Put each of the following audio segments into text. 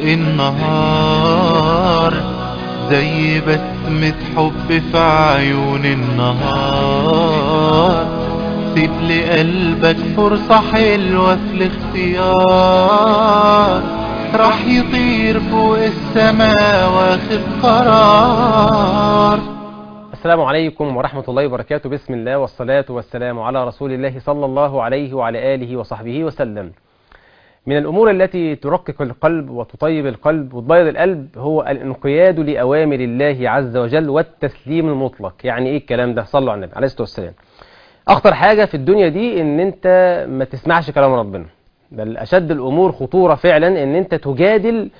النهار زي بسمة حب في عيون النهار سيب لقلبك فرصة حلوة في الاختيار راح يطير فوق السماء واخد قرار السلام عليكم ورحمة الله وبركاته بسم الله والصلاة والسلام على رسول الله صلى الله عليه وعلى آله وصحبه وسلم من الأمور التي ترقق القلب وتطيب القلب وتبيض القلب هو الانقياد لأوامر الله عز وجل والتسليم المطلق يعني إيه الكلام ده صلوا على النبي عليه الصلاة والسلام أخطر حاجة في الدنيا دي إن أنت ما تسمعش كلام ربنا بل أشد الأمور خطورة فعلا إن أنت تجادل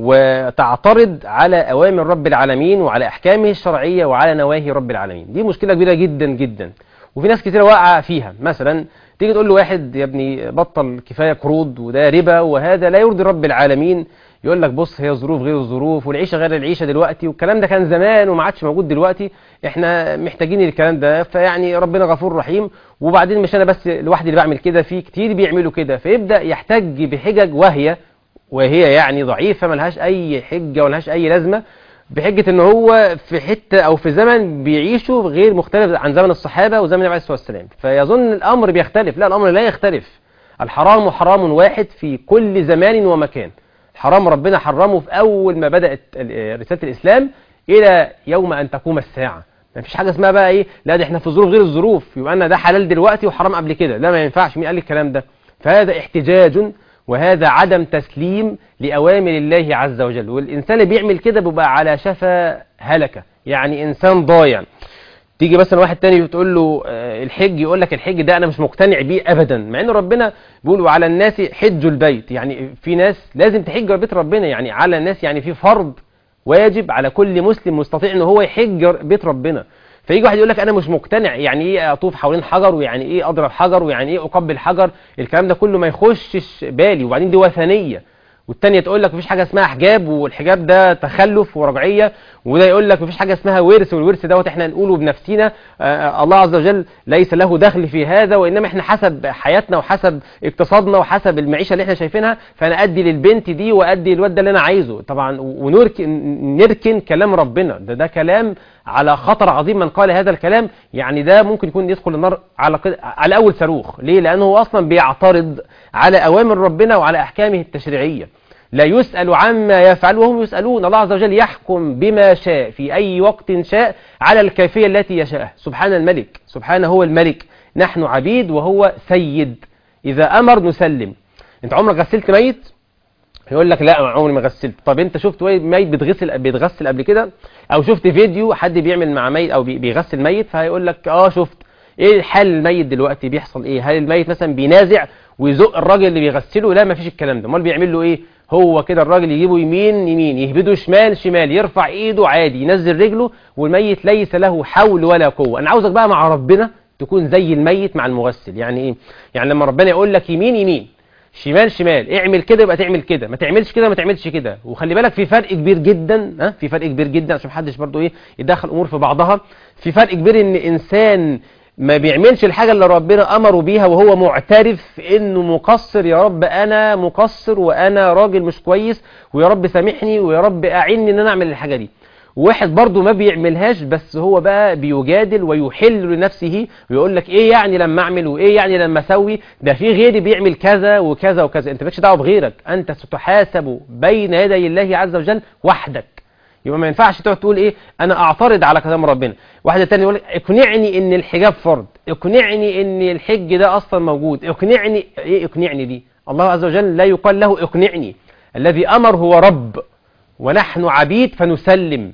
وتعترض على أوامر رب العالمين وعلى أحكامه الشرعية وعلى نواهي رب العالمين دي مشكلة كبيرة جدا جدا وفي ناس كتير واقعة فيها مثلا تيجي تقول له واحد يا ابني بطل كفاية قروض وده ربا وهذا لا يرضي رب العالمين يقول لك بص هي ظروف غير الظروف والعيشة غير العيشة دلوقتي والكلام ده كان زمان وما عادش موجود دلوقتي احنا محتاجين الكلام ده فيعني ربنا غفور رحيم وبعدين مش انا بس لوحدي اللي بعمل كده في كتير بيعملوا كده فيبدأ يحتج بحجج وهي وهي يعني ضعيفة ملهاش أي حجة ولهاش أي لازمة بحجة إن هو في حتة أو في زمن بيعيشه غير مختلف عن زمن الصحابة وزمن النبي عليه الصلاة والسلام فيظن الأمر بيختلف لا الأمر لا يختلف الحرام حرام واحد في كل زمان ومكان حرام ربنا حرمه في أول ما بدأت رسالة الإسلام إلى يوم أن تقوم الساعة ما فيش حاجة اسمها بقى إيه لا ده إحنا في ظروف غير الظروف يبقى أنا ده حلال دلوقتي وحرام قبل كده لا ما ينفعش مين قال الكلام ده فهذا احتجاج وهذا عدم تسليم لأوامر الله عز وجل والإنسان اللي بيعمل كده بيبقى على شفا هلكة يعني إنسان ضايع تيجي مثلا واحد تاني بتقول له الحج يقول لك الحج ده أنا مش مقتنع بيه أبدا مع إن ربنا بيقول وعلى الناس حج البيت يعني في ناس لازم تحج بيت ربنا يعني على الناس يعني في فرض واجب على كل مسلم مستطيع إن هو يحج بيت ربنا فيجي واحد يقول لك انا مش مقتنع يعني ايه اطوف حوالين حجر ويعني ايه اضرب حجر ويعني ايه اقبل حجر الكلام ده كله ما يخشش بالي وبعدين دي وثنيه والتانية تقول لك مفيش حاجة اسمها حجاب والحجاب ده تخلف ورجعية وده يقول لك مفيش حاجة اسمها ورث والورث دوت احنا نقوله بنفسنا آه الله عز وجل ليس له دخل في هذا وإنما احنا حسب حياتنا وحسب اقتصادنا وحسب المعيشة اللي احنا شايفينها فأنا أدي للبنت دي وأدي الواد ده اللي أنا عايزه طبعا ونركن نركن كلام ربنا ده ده كلام على خطر عظيم من قال هذا الكلام يعني ده ممكن يكون يدخل النار على على أول صاروخ ليه لأنه هو أصلا بيعترض على أوامر ربنا وعلى أحكامه التشريعية لا يسأل عما يفعل وهم يسألون الله عز وجل يحكم بما شاء في أي وقت شاء على الكيفية التي يشاء سبحان الملك سبحانه هو الملك نحن عبيد وهو سيد إذا أمر نسلم أنت عمرك غسلت ميت يقول لك لا عمري ما غسلت طب انت شفت ميت بيتغسل بيتغسل قبل كده او شفت فيديو حد بيعمل مع ميت او بيغسل ميت فهيقول لك اه شفت ايه حال الميت دلوقتي بيحصل ايه هل الميت مثلا بينازع ويزق الراجل اللي بيغسله لا ما فيش الكلام ده امال بيعمل له ايه هو كده الراجل يجيبه يمين يمين يهبده شمال شمال يرفع ايده عادي ينزل رجله والميت ليس له حول ولا قوه انا عاوزك بقى مع ربنا تكون زي الميت مع المغسل يعني ايه يعني لما ربنا يقول لك يمين يمين شمال شمال اعمل كده يبقى تعمل كده ما تعملش كده ما تعملش كده وخلي بالك في فرق كبير جدا ها في فرق كبير جدا عشان محدش برضو ايه يدخل امور في بعضها في فرق كبير ان انسان ما بيعملش الحاجة اللي ربنا أمره بيها وهو معترف إنه مقصر يا رب أنا مقصر وأنا راجل مش كويس ويا رب سامحني ويا رب أعني إن أنا أعمل الحاجة دي واحد برضه ما بيعملهاش بس هو بقى بيجادل ويحل لنفسه ويقول لك ايه يعني لما اعمل وايه يعني لما اسوي ده في غيري بيعمل كذا وكذا وكذا انت مالكش دعوه بغيرك انت ستحاسب بين يدي الله عز وجل وحدك يبقى ما ينفعش تقعد تقول ايه انا اعترض على كلام ربنا واحد تاني يقول اقنعني ان الحجاب فرض اقنعني ان الحج ده اصلا موجود اقنعني ايه اقنعني دي الله عز وجل لا يقال له اقنعني الذي امر هو رب ونحن عبيد فنسلم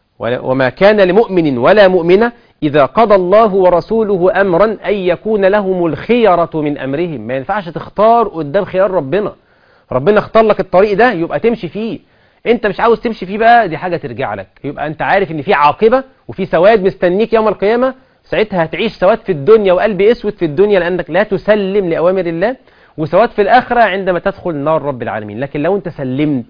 وما كان لمؤمن ولا مؤمنة إذا قضى الله ورسوله أمرا أن يكون لهم الخيرة من أمرهم ما ينفعش تختار قدام خيار ربنا ربنا اختار لك الطريق ده يبقى تمشي فيه انت مش عاوز تمشي فيه بقى دي حاجة ترجع لك يبقى انت عارف ان في عاقبة وفي سواد مستنيك يوم القيامة ساعتها هتعيش سواد في الدنيا وقلب اسود في الدنيا لانك لا تسلم لأوامر الله وسواد في الآخرة عندما تدخل نار رب العالمين لكن لو انت سلمت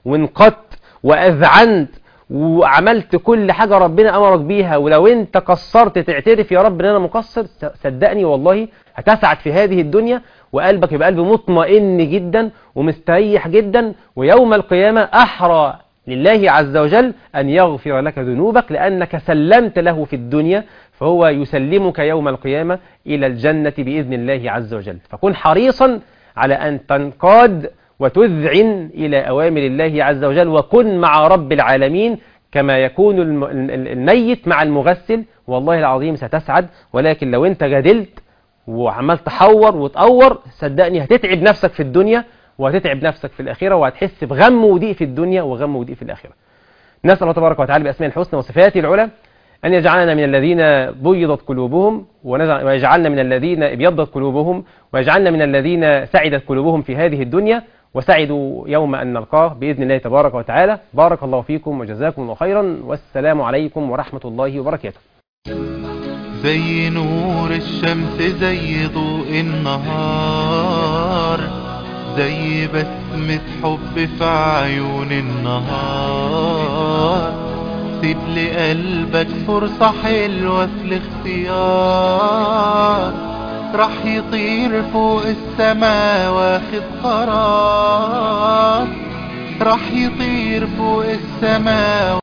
وانقضت وأذعنت وعملت كل حاجة ربنا أمرك بيها ولو انت قصرت تعترف يا رب ان انا مقصر صدقني والله هتسعد في هذه الدنيا وقلبك يبقى قلب مطمئن جدا ومستريح جدا ويوم القيامة أحرى لله عز وجل أن يغفر لك ذنوبك لأنك سلمت له في الدنيا فهو يسلمك يوم القيامة إلى الجنة بإذن الله عز وجل فكن حريصا على أن تنقاد وتذعن إلى أوامر الله عز وجل وكن مع رب العالمين كما يكون الم- ال- الميت مع المغسل والله العظيم ستسعد ولكن لو انت جادلت وعمال تحور وتقور صدقني هتتعب نفسك في الدنيا وهتتعب نفسك في الآخرة وهتحس بغم وضيق في الدنيا وغم وضيق في الآخرة نسأل الله تبارك وتعالى بأسماء الحسنى وصفاته العلى أن يجعلنا من الذين بيضت قلوبهم ونجع- ويجعلنا من الذين ابيضت قلوبهم ويجعلنا من الذين سعدت قلوبهم في هذه الدنيا وسعدوا يوم أن نلقاه بإذن الله تبارك وتعالى بارك الله فيكم وجزاكم الله خيرا والسلام عليكم ورحمة الله وبركاته زي نور الشمس زي ضوء النهار زي بسمة حب في عيون النهار سيب لقلبك فرصة حلوة في الاختيار راح يطير فوق السما واخد قرار راح يطير فوق السما